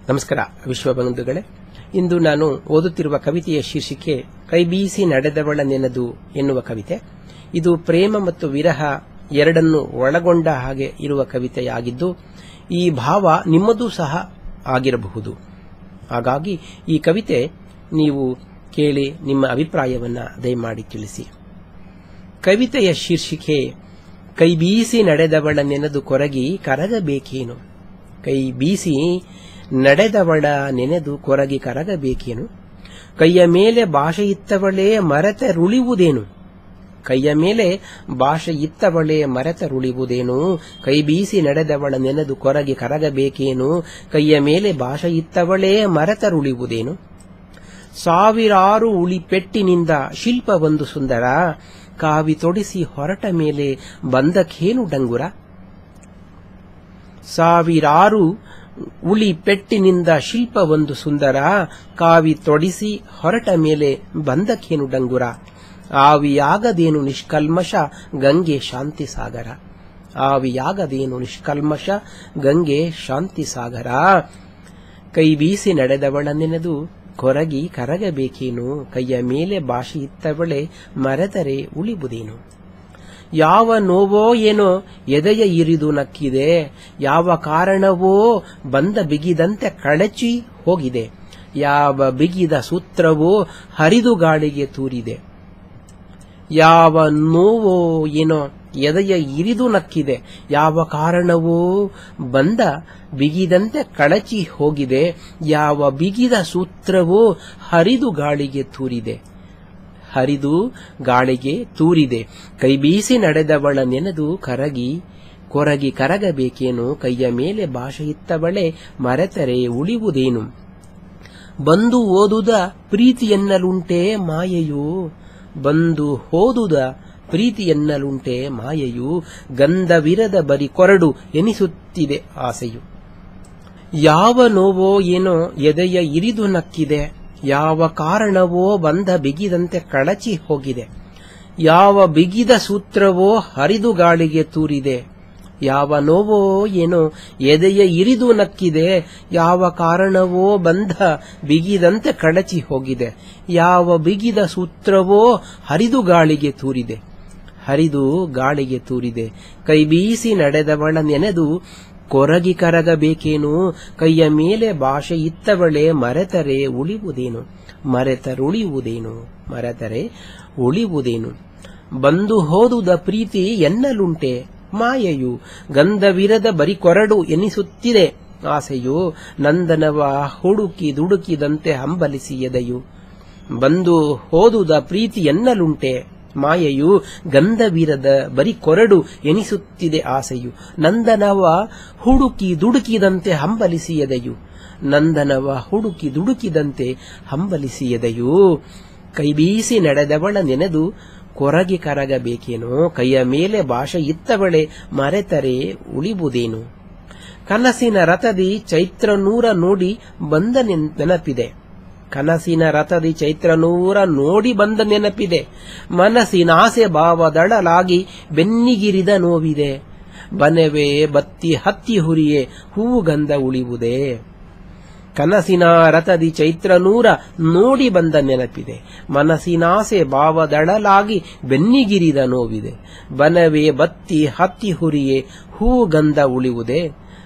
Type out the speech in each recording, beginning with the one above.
ನಮಸ್ಕಾರ ವಿಶ್ವಬಂಧುಗಳೇ ಇಂದು ನಾನು ಓದುತ್ತಿರುವ ಕವಿತೆಯ ಶೀರ್ಷಿಕೆ ಕೈಬೀಸಿ ನಡೆದವಳ ನೆನದು ಎನ್ನುವ ಕವಿತೆ ಇದು ಪ್ರೇಮ ಮತ್ತು ವಿರಹ ಎರಡನ್ನು ಒಳಗೊಂಡ ಹಾಗೆ ಇರುವ ಕವಿತೆಯಾಗಿದ್ದು ಈ ಭಾವ ನಿಮ್ಮದೂ ಸಹ ಆಗಿರಬಹುದು ಹಾಗಾಗಿ ಈ ಕವಿತೆ ನೀವು ಕೇಳಿ ನಿಮ್ಮ ಅಭಿಪ್ರಾಯವನ್ನ ದಯಮಾಡಿ ತಿಳಿಸಿ ಕವಿತೆಯ ಶೀರ್ಷಿಕೆ ಕೈ ಬೀಸಿ ನಡೆದವಳ ನೆನೆದು ಕೊರಗಿ ಕರಗಬೇಕೇನು ಕೈ ಬೀಸಿ ನಡೆದವಳ ನೆನೆದು ಕೊರಗಿ ಕರಗಬೇಕೇನು ಕೈಯ ಮೇಲೆ ಭಾಷೆ ಇತ್ತವಳೇ ಮರೆತರುಳಿಯುವುದೇನು ಕೈಯ ಮೇಲೆ ಭಾಷೆ ಇತ್ತವಳೇ ಮರೆತರುಳಿಯುವುದೇನು ಕೈ ಬೀಸಿ ನಡೆದವಳ ನೆನೆದು ಕೊರಗಿ ಕರಗಬೇಕೇನು ಕೈಯ ಮೇಲೆ ಭಾಷೆ ಇತ್ತವಳೇ ಮರೆತರುಳಿಯುವುದೇನು ಸಾವಿರಾರು ಉಳಿಪೆಟ್ಟಿನಿಂದ ಶಿಲ್ಪವೊಂದು ಸುಂದರ ಕಾವಿ ತೊಡಿಸಿ ಹೊರಟ ಮೇಲೆ ಬಂದಕ್ಕೇನು ಡಂಗುರ ಸಾವಿರಾರು ಉಳಿ ಪೆಟ್ಟಿನಿಂದ ಶಿಲ್ಪವೊಂದು ಸುಂದರ ಕಾವಿ ತೊಡಿಸಿ ಹೊರಟ ಮೇಲೆ ಬಂದಕ್ಕೇನು ಡಂಗುರ ಆವಿಯಾಗದೇನು ನಿಷ್ಕಲ್ಮಶ ಗಂಗೆ ಶಾಂತಿ ಸಾಗರ ಆವಿಯಾಗದೇನು ನಿಷ್ಕಲ್ಮಶ ಗಂಗೆ ಶಾಂತಿ ಸಾಗರ ಕೈ ಬೀಸಿ ನಡೆದವಳ ನೆನೆದು ಕೊರಗಿ ಕರಗಬೇಕೇನು ಕೈಯ ಮೇಲೆ ಭಾಷೆ ಇತ್ತವಳೆ ಮರೆತರೆ ಉಳಿಬುದೇನು ಯಾವ ನೋವೋ ಏನೋ ಎದೆಯ ಇರಿದು ನಕ್ಕಿದೆ ಯಾವ ಕಾರಣವೋ ಬಂದ ಬಿಗಿದಂತೆ ಕಳಚಿ ಹೋಗಿದೆ ಯಾವ ಬಿಗಿದ ಸೂತ್ರವೋ ಹರಿದು ಗಾಳಿಗೆ ತೂರಿದೆ ಯಾವ ನೋವೋ ಏನೋ ಎದೆಯ ಇರಿದು ನಕ್ಕಿದೆ ಯಾವ ಕಾರಣವೋ ಬಂದ ಬಿಗಿದಂತೆ ಕಳಚಿ ಹೋಗಿದೆ ಯಾವ ಬಿಗಿದ ಸೂತ್ರವೋ ಹರಿದು ಗಾಳಿಗೆ ತೂರಿದೆ ಹರಿದು ಗಾಳಿಗೆ ತೂರಿದೆ ಕೈ ಬೀಸಿ ನಡೆದವಳ ನೆನೆದು ಕರಗಿ ಕೊರಗಿ ಕರಗಬೇಕೇನು ಕೈಯ ಮೇಲೆ ಭಾಷೆ ಇತ್ತವಳೆ ಮರೆತರೆ ಉಳಿಯುವುದೇನು ಬಂದು ಓದುದ ಪ್ರೀತಿಯನ್ನಲುಂಟೆ ಮಾಯೆಯು ಬಂದು ಹೋದುದ ಪ್ರೀತಿಯನ್ನಲುಂಟೆ ಮಾಯೆಯು ಗಂಧವಿರದ ಬರಿ ಕೊರಡು ಎನಿಸುತ್ತಿದೆ ಆಸೆಯು ಯಾವ ನೋವೋ ಏನೋ ಎದೆಯ ಇರಿದು ನಕ್ಕಿದೆ ಯಾವ ಕಾರಣವೋ ಬಂದ ಬಿಗಿದಂತೆ ಕಳಚಿ ಹೋಗಿದೆ ಯಾವ ಬಿಗಿದ ಸೂತ್ರವೋ ಹರಿದು ಗಾಳಿಗೆ ತೂರಿದೆ ಯಾವ ನೋವೋ ಏನೋ ಎದೆಯ ಇರಿದು ನಕ್ಕಿದೆ ಯಾವ ಕಾರಣವೋ ಬಂದ ಬಿಗಿದಂತೆ ಕಳಚಿ ಹೋಗಿದೆ ಯಾವ ಬಿಗಿದ ಸೂತ್ರವೋ ಹರಿದು ಗಾಳಿಗೆ ತೂರಿದೆ ಹರಿದು ಗಾಳಿಗೆ ತೂರಿದೆ ಕೈ ಬೀಸಿ ನಡೆದವಳ ನೆನೆದು ಕೊರಗಿ ಕರಗಬೇಕೇನು ಕೈಯ ಮೇಲೆ ಭಾಷೆ ಇತ್ತವಳೆ ಮರೆತರೆ ಉಳಿಯುವುದೇನು ಮರೆತರುಳಿಯುವುದೇನು ಮರೆತರೆ ಉಳಿಯುವುದೇನು ಬಂದು ಹೋದುದ ಪ್ರೀತಿ ಎನ್ನಲುಂಟೆ ಮಾಯೆಯು ಗಂಧವಿರದ ಬರಿ ಕೊರಡು ಎನಿಸುತ್ತಿದೆ ಆಸೆಯು ನಂದನವ ಹುಡುಕಿ ದುಡುಕಿದಂತೆ ಹಂಬಲಿಸಿ ಎದೆಯು ಬಂದು ಹೋದುದ ಪ್ರೀತಿ ಎನ್ನಲುಂಟೆ ಮಾಯೆಯು ಗಂಧವಿರದ ಬರಿ ಕೊರಡು ಎನಿಸುತ್ತಿದೆ ಆಸೆಯು ನಂದನವ ಹುಡುಕಿ ದುಡುಕಿದಂತೆ ಹಂಬಲಿಸಿ ಎದೆಯು ನಂದನವ ಹುಡುಕಿ ದುಡುಕಿದಂತೆ ಹಂಬಲಿಸಿ ಎದೆಯು ಕೈಬೀಸಿ ನಡೆದವಳ ನೆನೆದು ಕೊರಗಿ ಕರಗಬೇಕೇನೋ ಕೈಯ ಮೇಲೆ ಭಾಷೆ ಇತ್ತವಳೆ ಮರೆತರೆ ಉಳಿಬುದೇನು ಕನಸಿನ ರಥದಿ ಚೈತ್ರ ನೂರ ನೋಡಿ ಬಂದ ನೆನಪಿದೆ ಕನಸಿನ ರಥದಿ ಚೈತ್ರನೂರ ನೋಡಿ ಬಂದ ನೆನಪಿದೆ ಮನಸ್ಸಿನ ಆಸೆ ಭಾವದಳಲಾಗಿ ಬೆನ್ನಿಗಿರಿದ ನೋವಿದೆ ಬನೆವೆ ಬತ್ತಿ ಹತ್ತಿ ಹುರಿಯೇ ಹೂವು ಗಂಧ ಉಳಿವುದೇ ಕನಸಿನ ರಥದಿ ಚೈತ್ರನೂರ ನೋಡಿ ಬಂದ ನೆನಪಿದೆ ಮನಸ್ಸಿನಾಸೆ ಭಾವದಳಲಾಗಿ ಬೆನ್ನಿಗಿರಿದ ನೋವಿದೆ ಬನವೇ ಬತ್ತಿ ಹತ್ತಿ ಹುರಿಯೇ ಹೂವು ಗಂಧ ಉಳಿವುದೇ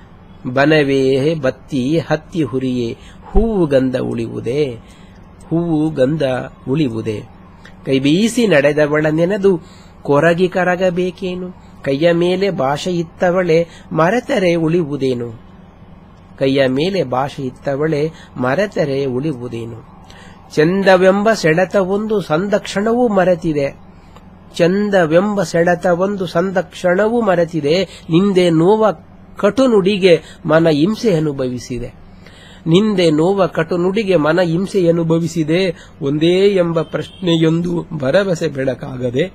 ಬನವೇ ಬತ್ತಿ ಹತ್ತಿ ಹುರಿಯೇ ಹೂವು ಗಂಧ ಉಳಿವುದೇ ಹೂವು ಗಂಧ ಉಳಿವುದೇ ಕೈ ಬೀಸಿ ನಡೆದವಳ ನೆನೆದು ಕೊರಗಿ ಕರಗಬೇಕೇನು ಕೈಯ ಮೇಲೆ ಭಾಷೆ ಇತ್ತವಳೆ ಮರೆತರೆ ಉಳಿವುದೇನು ಕೈಯ ಮೇಲೆ ಭಾಷೆ ಇತ್ತವಳೆ ಮರೆತರೆ ಉಳಿವುದೇನು ಚಂದವೆಂಬ ಸೆಳೆತವೊಂದು ಸಂದಕ್ಷಣವೂ ಮರೆತಿದೆ ಚಂದವೆಂಬ ಸೆಳೆತವೊಂದು ಸಂದಕ್ಷಣವೂ ಮರೆತಿದೆ ನಿಂದೆ ನೋವ ಕಟು ನುಡಿಗೆ ಮನ ಹಿಂಸೆ ಅನುಭವಿಸಿದೆ ನಿಂದೆ ನೋವ ಕಟು ನುಡಿಗೆ ಮನ ಹಿಂಸೆ ಅನುಭವಿಸಿದೆ ಒಂದೇ ಎಂಬ ಪ್ರಶ್ನೆಯೊಂದು ಭರವಸೆ ಬೆಳಕಾಗದೆ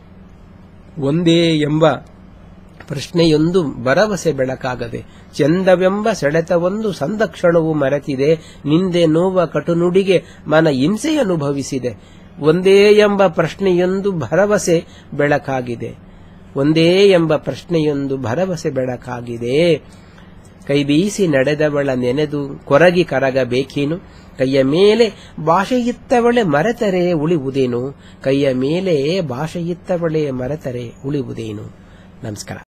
ಒಂದೇ ಎಂಬ ಪ್ರಶ್ನೆಯೊಂದು ಭರವಸೆ ಬೆಳಕಾಗದೆ ಚಂದವೆಂಬ ಸೆಳೆತವೊಂದು ಸಂದಕ್ಷಣವು ಮರೆತಿದೆ ನಿಂದೆ ನೋವ ಕಟುನುಡಿಗೆ ಮನ ಹಿಂಸೆ ಅನುಭವಿಸಿದೆ ಒಂದೇ ಎಂಬ ಪ್ರಶ್ನೆಯೊಂದು ಭರವಸೆ ಬೆಳಕಾಗಿದೆ ಒಂದೇ ಎಂಬ ಪ್ರಶ್ನೆಯೊಂದು ಭರವಸೆ ಬೆಳಕಾಗಿದೆ ಕೈ ಬೀಸಿ ನಡೆದವಳ ನೆನೆದು ಕೊರಗಿ ಕರಗಬೇಕೇನು ಕೈಯ ಮೇಲೆ ಭಾಷೆಯಿತ್ತವಳೆ ಮರೆತರೆ ಉಳಿವುದೇನು ಕೈಯ ಮೇಲೆ ಭಾಷೆಯಿತ್ತವಳೆ ಮರೆತರೆ ಉಳಿವುದೇನು ನಮಸ್ಕಾರ